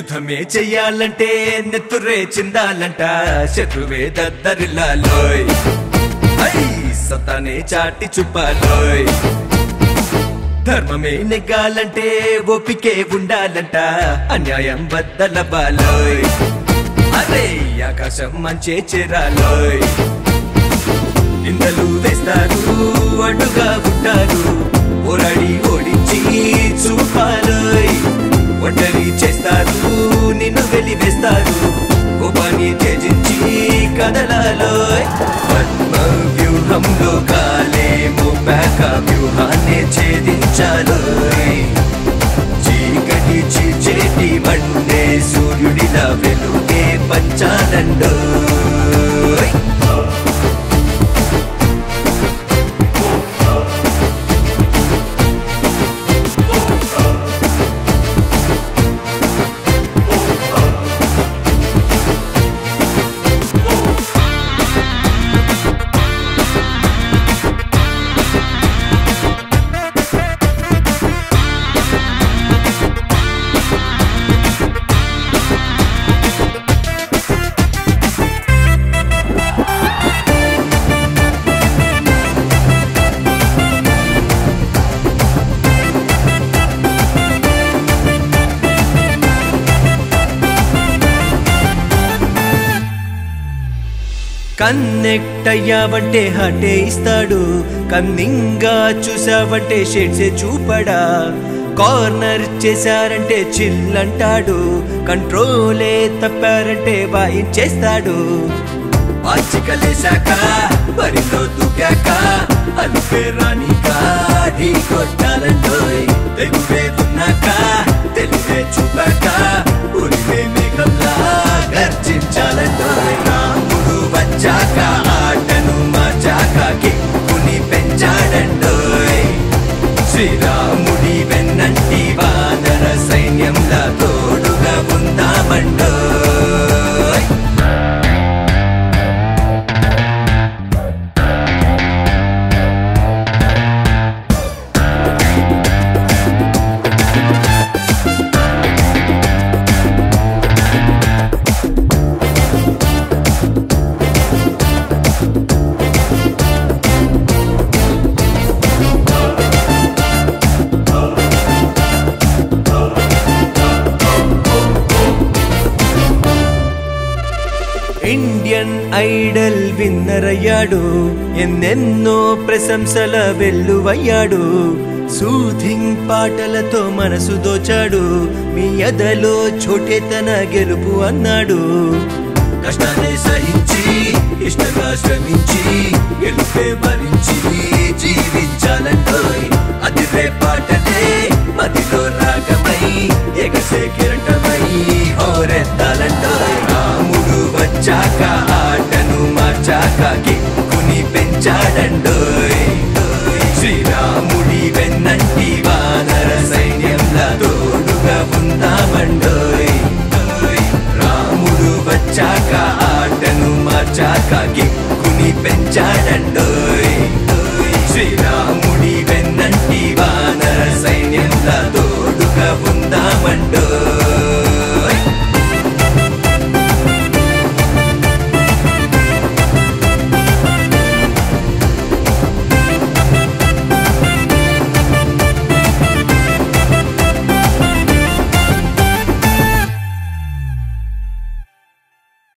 యుద్ధమే చెయ్యాలంటే నెత్తురే చిందాలంట శత్రువే దద్దరిల్లాలోయ్ ఐ సతానే చాటి చూపాలోయ్ ధర్మమే నెగ్గాలంటే ఓపికే ఉండాలంట అన్యాయం బద్దలబాలోయ్ అరే ఆకాశం మంచే చేరాలోయ్ నిందలు వేస్తారు అడ్డుగా ఉంటారు పోరాడి ఓడించి చూపాలోయ్ ఒంటరి చేస్తారు నిన్ను వెలివేస్తారు కోపాన్ని త్యజించి కదలాలోయ్ పద్మ వ్యూహంలో కాలేమో మేక వ్యూహాన్ని ఛేదించాలోయ్ చీకటి చీచేటి మండే సూర్యుడిలా వెలుగే పంచాలండోయ్ కన్నెక్ట్ అయ్యావంటే హటే ఇస్తాడు కన్నింగా చూసావంటే షేడ్సే చూపడా కార్నర్ చేశారంటే చిల్ అంటాడు కంట్రోలే తప్పారంటే వాయించేస్తాడు పాచికలేశాక బరిలో దూకాక అలుపే రానిక ఢీ కొట్టాలంటోయ్ తెలుపే ఉన్నాక తెలివే చూపాక ఉరివే మేఘంలా గర్జించాలంటోయ్ రాముడు వచ్చాక ఆటను మార్చాక కిక్కుని పెంచాడండోయ్ శ్రీరాముడి వెన్నంటి వానర సైన్యంలా తోడుగా ఉందామండోయ్ ఇండియన్ ఐడల్ విన్నర్ అయ్యాడు ఎన్నెన్నో ప్రశంసల వెల్లువయ్యాడు సూథింగ్ పాటలతో మనసు దోచాడు మీ ఎదలో చోటే తన గెలుపు అన్నాడు కష్టాన్ని సహించి ఇష్టంగా శ్రమించి గెలుపే భరించి జీవించాలంటోయ్ అదిరే పాటలే మదిలో రాగమై ఎగసే కిరటమై హోరెత్తాలంటోయ్ రాముడు వచ్చాక ఆటను మార్చాక కిక్కుని పెంచాడండోయ్ శ్రీరాముడి వెన్నంటి వానర సైన్యంలా తోడుగా ఉందామండోయ్ రాముడు వచ్చాక ఆటను మార్చాక కిక్కుని పెంచాడండోయ్